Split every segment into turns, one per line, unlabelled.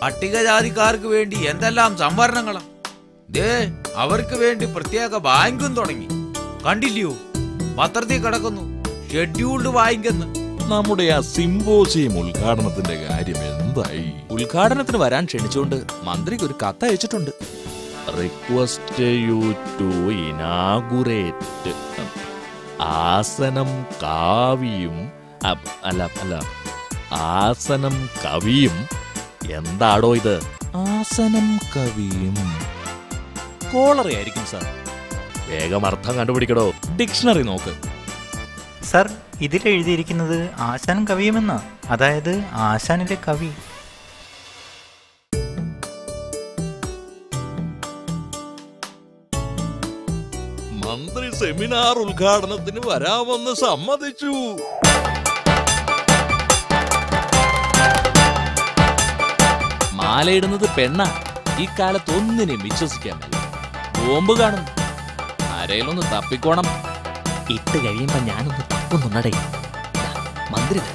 പട്ടികജാതിക്കാർക്ക് വേണ്ടി എന്തെല്ലാം സംവരണങ്ങളാ ദേ അവർക്ക് വേണ്ടി പ്രത്യേക ബാങ്കും തുടങ്ങി കണ്ടില്ലയോ പത്രത്തിൽ കിടക്കുന്നു ഷെഡ്യൂൾഡ് ബാങ്കെന്ന്
നമ്മുടെ ആ സിംബോസിയം ഉദ്ഘാടനത്തിന്റെ കാര്യം എന്തായി
ഉദ്ഘാടനത്തിന് വരാൻ ക്ഷണിച്ചുകൊണ്ട് മന്ത്രിക്ക് ഒരു കത്ത് അയച്ചിട്ടുണ്ട്
റിക്വസ്റ്റ് യു ടു ഇനാഗുറേറ്റ് ആസനം കാവിയും അ- അല്ല അല്ല ആസനം കവിയും എന്താടോ ഇത്
ആസനം കവിയും കോളറയായിരിക്കും സാർ
വേഗം അർത്ഥം കണ്ടുപിടിക്കടോ
ഡിക്ഷണറി നോക്ക്
സർ ഇതിൽ എഴുതിയിരിക്കുന്നത് ആശാൻ കവിയുമെന്നാ അതായത് ആശാനിലെ കവി
മന്ത്രി സെമിനാർ ഉദ്ഘാടനത്തിന് വരാമെന്ന് സമ്മതിച്ചു
മാലയിടുന്നത് പെണ്ണ ഈ കാലത്ത് ഒന്നിനെയും വിശ്വസിക്കാൻ മേല ബോംബ് കാണും ആരേലൊന്ന് തപ്പിക്കോണം ഇട്ട് കഴിയുമ്പോ ഞാനൊന്ന് തപ്പുന്നുണ്ടേ ദാ, മന്ത്രി വരും.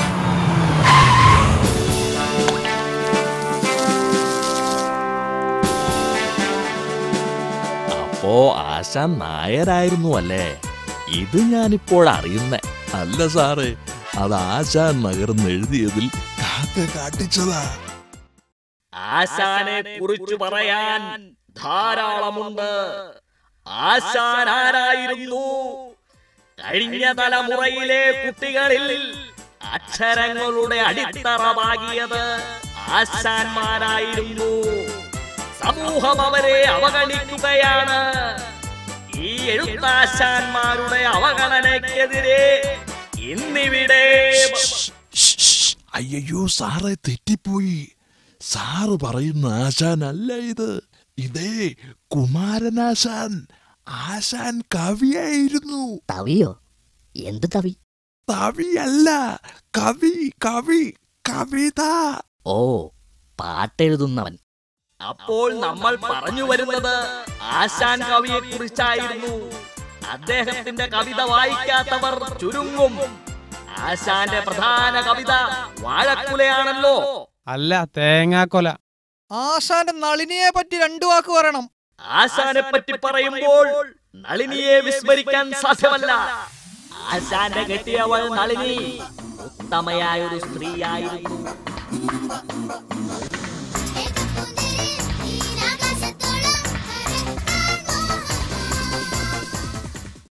അപ്പോ ആശാൻ നായരായിരുന്നു അല്ലേ ഇത് ഞാനിപ്പോൾ അറിയുന്നേ അല്ല സാറേ അത് ആശാൻ നഗർന്ന് എഴുതിയതിൽ കാക്ക കാട്ടിച്ചതാ
ആശാനെ കുറിച്ചു പറയാൻ ധാരാളമുണ്ട് ആശാൻ ആരായിരുന്നു കഴിഞ്ഞ തലമുറയിലെ കുട്ടികളിൽ അക്ഷരങ്ങളുടെ അടിത്തറ പാകിയത് ആശാന്മാരായിരുന്നു സമൂഹം അവരെ അവഗണിക്കുകയാണ് ഈ എഴുത്താശാന്മാരുടെ അവഗണനയ്ക്കെതിരെ ഇന്നിവിടെ
അയ്യോ സാറേ തെറ്റിപ്പോയി സാറ് പറയുന്ന ആശാൻ അല്ല ഇത് ഇതേ കുമാരനാശാൻ ആശാൻ കവിയായിരുന്നു
തവിയോ എന്ത് തവി
കവിയല്ല കവി കവി കവിത
ഓ പാട്ടെഴുതുന്നവൻ
അപ്പോൾ നമ്മൾ പറഞ്ഞു വരുന്നത് ആശാൻ കവിയെ കുറിച്ചായിരുന്നു അദ്ദേഹത്തിന്റെ കവിത വായിക്കാത്തവർ ചുരുങ്ങും ആശാന്റെ പ്രധാന കവിത വാഴക്കുലയാണല്ലോ
അല്ല തേങ്ങാക്കൊല
ആശാന്റെ നളിനിയെ പറ്റി രണ്ടു വാക്ക് പറയണം
ആശാനെ പറ്റി പറയുമ്പോൾ നളിനിയെ വിസ്മരിക്കാൻ സാധ്യമല്ല ആശാന്റെ കെട്ടിയവൾ നളിനി ഉത്തമയായ ഒരു സ്ത്രീയായിരുന്നു